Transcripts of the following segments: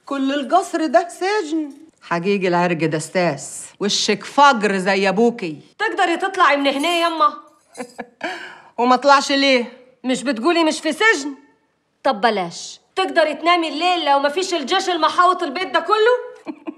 كل القصر ده سجن حقيقي العرق دستاس وشك فجر زي ابوكي تقدري تطلعي من هنا يما وما طلعش ليه مش بتقولي مش في سجن طب بلاش تقدري تنامي الليل لو مفيش الجيش المحاوط البيت ده كله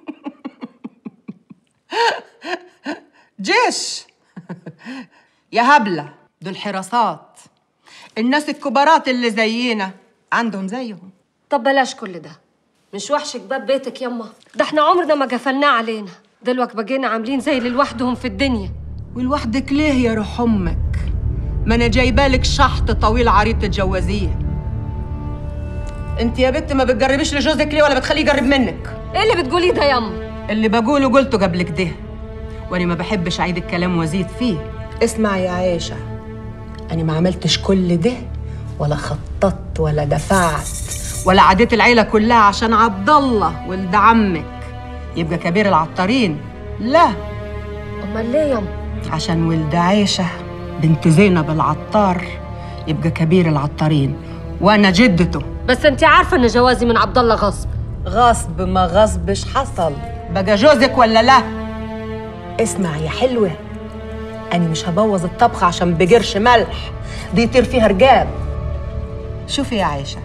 جيش يا هبلة دول حراسات الناس الكبارات اللي زينا عندهم زيهم طب بلاش كل ده مش وحشك باب بيتك يما ده احنا عمرنا ما قفلناه علينا دلوقتي بقينا عاملين زي اللي لوحدهم في الدنيا ولوحدك ليه يا روح امك ما انا جايبالك شحط طويل عريض تتجوزيه انت يا بنت ما بتجربيش لجوزك ليه ولا بتخليه يجرب منك ايه اللي بتقوليه ده يما اللي بقوله قلته قبل كده وانا ما بحبش اعيد الكلام وازيد فيه اسمع يا عيشه انا ما عملتش كل ده ولا خططت ولا دفعت ولا عديت العيله كلها عشان عبد الله ولد عمك يبقى كبير العطارين لا امال ليه يما عشان ولد عيشه بنت زينب العطار يبقى كبير العطارين وانا جدته بس انت عارفه ان جوازي من عبد الله غصب غصب ما غصبش حصل بقى جوزك ولا لا اسمع يا حلوة أنا مش هبوظ الطبخة عشان بقرش ملح دي يطير فيها رجال شوفي يا عائشة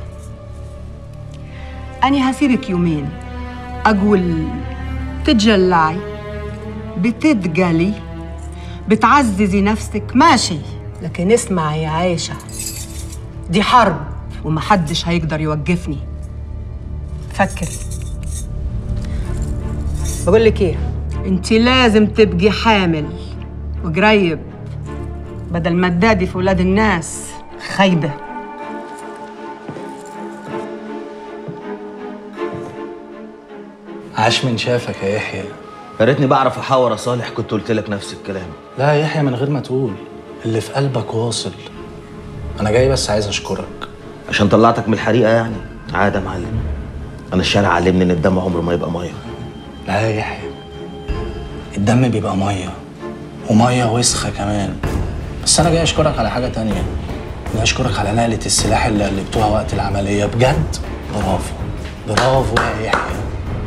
أنا هسيبك يومين أقول تتجلعي بتتقلي بتعززي نفسك ماشي لكن اسمع يا عائشة دي حرب ومحدش هيقدر يوقفني فكري بقول لك ايه انت لازم تبقي حامل وقريب بدل ما تدادي في ولاد الناس خايبه عاش من شافك يا يحيى يا ريتني بعرف احاور يا صالح كنت قلت لك نفس الكلام لا يا يحيى من غير ما تقول اللي في قلبك واصل انا جاي بس عايز اشكرك عشان طلعتك من الحريقه يعني عادة يا معلم انا الشارع علمني ان الدم عمره ما يبقى ميه لا يا يحيى الدم بيبقى ميه وميه وسخه كمان بس انا جاي اشكرك على حاجه تانية جاي اشكرك على نقله السلاح اللي قلبتوها وقت العمليه بجد برافو برافو يا يحيى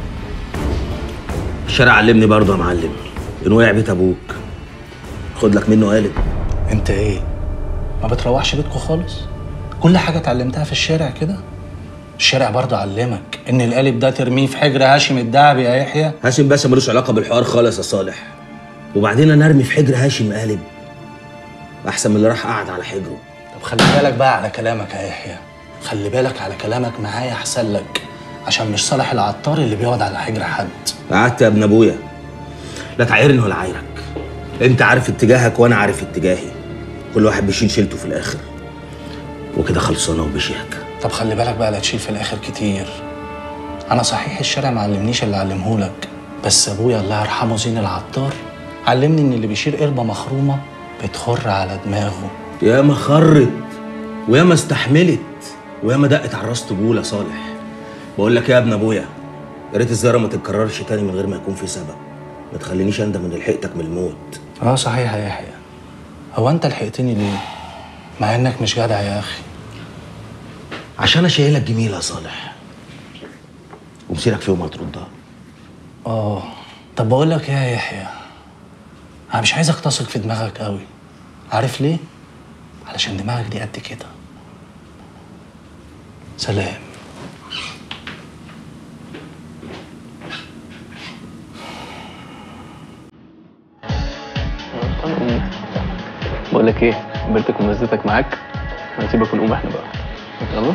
الشارع علمني برضه يا معلم ان وقع بيت ابوك خد لك منه قالب انت ايه ما بتروحش بيتكم خالص كل حاجه اتعلمتها في الشارع كده الشارع برضه علمك ان القالب ده ترميه في حجر هاشم الدهبي يا يحيى هاشم باشا ملوش علاقه بالحوار خالص يا صالح وبعدين انا ارمي في حجر هاشم قالب احسن من اللي راح قعد على حجره طب خلي بالك بقى على كلامك يا يحيى خلي بالك على كلامك معايا احسن لك عشان مش صالح العطار اللي بيقعد على حجر حد قعدت يا ابن ابويا لا تعايرني ولا عايرك انت عارف اتجاهك وانا عارف اتجاهي كل واحد بيشيل شيلته في الاخر وكده خلصانه وبشيك طب خلي بالك بقى لا تشيل في الاخر كتير انا صحيح الشارع ما علمنيش اللي علمهولك بس ابويا الله يرحمه زين العطار علمني ان اللي بيشيل قربه مخرومه بتخر على دماغه ياما خرت وياما استحملت وياما دقت على الراس طبول يا صالح بقول لك إيه يا ابن ابويا يا ريت الزياره ما تتكررش تاني من غير ما يكون في سبب ما تخلينيش اندم ان لحقتك من الموت اه صحيح يا يحيى هو انت لحقتني ليه مع انك مش جدع يا اخي عشان انا شايلك جميله يا صالح ومسيرك في يوم هتردها اه طب بقول لك ايه يا يحيى انا مش عايزك تثق في دماغك قوي عارف ليه علشان دماغك دي قد كده سلام بقول لك ايه قبلتك ومزتك معاك هنسيبك ونقوم احنا بقى يلا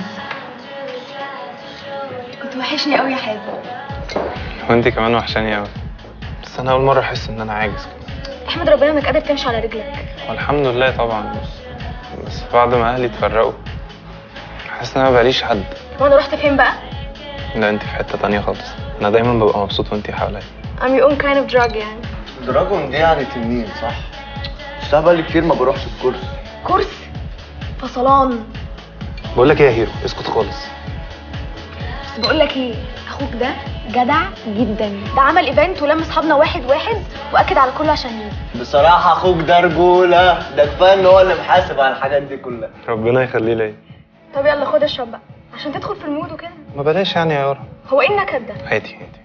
كنت وحشني قوي يا حازم وانت كمان وحشاني قوي بس انا اول مره احس ان انا عاجز كده احمد ربنا انك قادر تمشي على رجلك والحمد لله طبعا بس بعد ما اهلي اتفرقوا حاسس ان انا مبقاليش حد وانا رحت فين بقى لا انت في حته تانية خالص انا دايما ببقى مبسوط وانت حواليا I'm your own kind of drug يعني دراجون دي يعني تنين صح؟ بس أنا بقالي كتير ما بروحش الكورس كورس فصلان بقول لك ايه يا هيرو اسكت خالص بس بقول لك ايه اخوك ده جدع جدا ده عمل ايفنت ولم اصحابنا واحد واحد واكد على كله عشان يجي بصراحة أخوك ده رجولة ده كفاية إن هو اللي محاسب على الحاجات دي كلها ربنا يخليه ليا طب يلا خد اشرب بقى عشان تدخل في المود وكده ما بلاش يعني يا يارا هو ايه النكد ده هاتي هاتي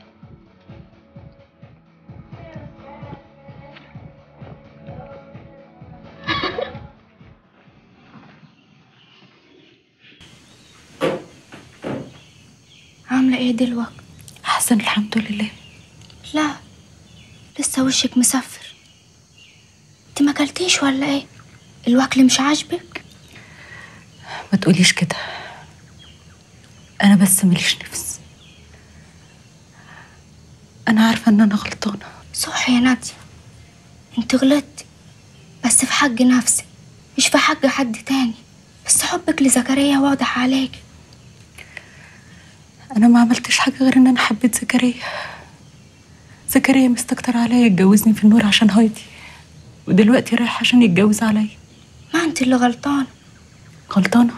عاملة ايه دلوقتي؟ أحسن الحمد لله لا لسه وشك مسفر انت ما اكلتيش ولا ايه؟ الوكل مش عاجبك؟ ما تقوليش كده أنا بس ماليش نفس أنا عارفة إن أنا غلطانة صح يا نادية انت غلطتي بس في حق نفسك مش في حق حد تاني بس حبك لزكريا واضح عليك أنا ما عملتش حاجة غير إن أنا حبيت زكريا زكريا مستكتر عليا يتجوزني في النور عشان هايدي ودلوقتي رايح عشان يتجوز عليا ما انت اللي غلطانة غلطانة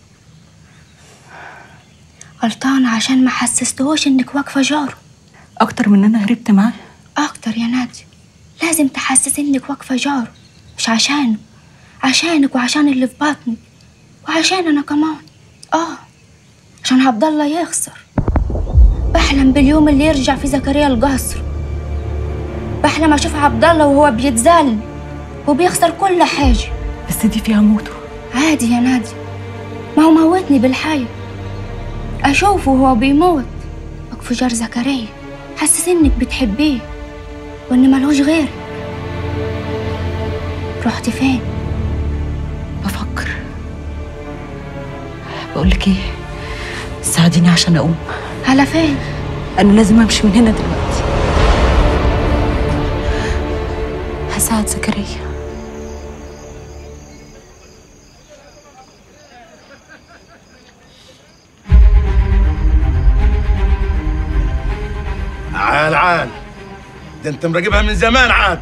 غلطانة عشان ما حسستهوش انك واقفة جاره أكتر من إن أنا هربت معاه اكتر يا نادية لازم تحسسي انك واقفة جاره مش عشانه عشانك وعشان اللي في بطنك وعشان انا كمان اه عشان عبد الله يخسر بحلم باليوم اللي يرجع في زكريا القصر بحلم اشوف عبد الله وهو بيتذل وبيخسر كل حاجة بس دي فيها موته عادي يا نادي ما هو موتني بالحي أشوفه وهو بيموت انفجار زكريا حسس إنك بتحبيه وإن ملهوش غيرك رحت فين؟ بفكر بقولك إيه ساعديني عشان أقوم على فين؟ أنا لازم أمشي من هنا دلوقتي هساعد زكريا عال عال ده انت مراقبها من زمان عاد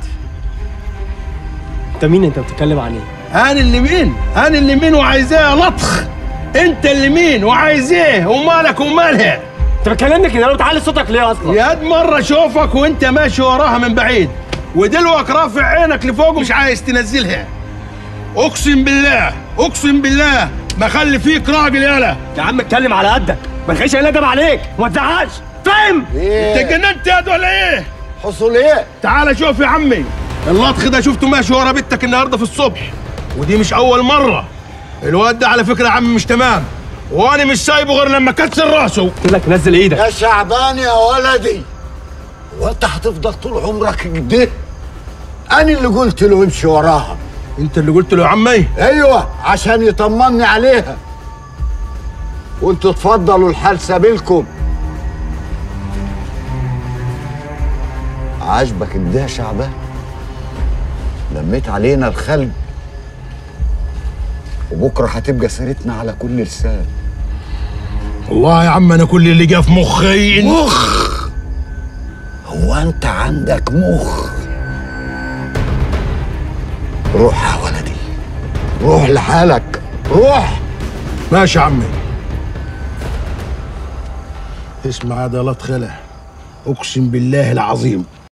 انت مين انت بتتكلم عن ايه؟ انا اللي مين انا اللي مين وعايزاه لطخ انت اللي مين وعايزاه ومالك ومالها انت بتكلمني كده لو تعلي صوتك ليه اصلا؟ يا قد مره اشوفك وانت ماشي وراها من بعيد ودلوك رافع عينك لفوق ومش عايز تنزلها اقسم بالله اقسم بالله ما خلي فيك راجل يالا يا عم اتكلم على قدك ما تخليش ادب عليك وما تزعقش فاهم؟ انت اتجننت يا ولا ايه حصل ايه؟ تعال شوف يا عمي اللطخ ده شفته ماشي ورا بنتك النهارده في الصبح ودي مش اول مره الواد ده على فكره يا عم مش تمام وانا مش سايبه غير لما كسر راسه قلت لك نزل ايدك يا شعبان يا ولدي وانت هتفضل طول عمرك كده انا اللي قلت له امشي وراها انت اللي قلت له يا عمي ايوه عشان يطمني عليها وانتوا تفضلوا الحال سبيلكم عاجبك كده يا شعبان لميت علينا الخلق وبكره هتبقى سيرتنا على كل لسان والله يا عم انا كل اللي جه في مخي إن... مخ هو انت عندك مخ روح يا ولدي روح لحالك روح ماشي يا عمي اسمع هذا لا تخلع اقسم بالله العظيم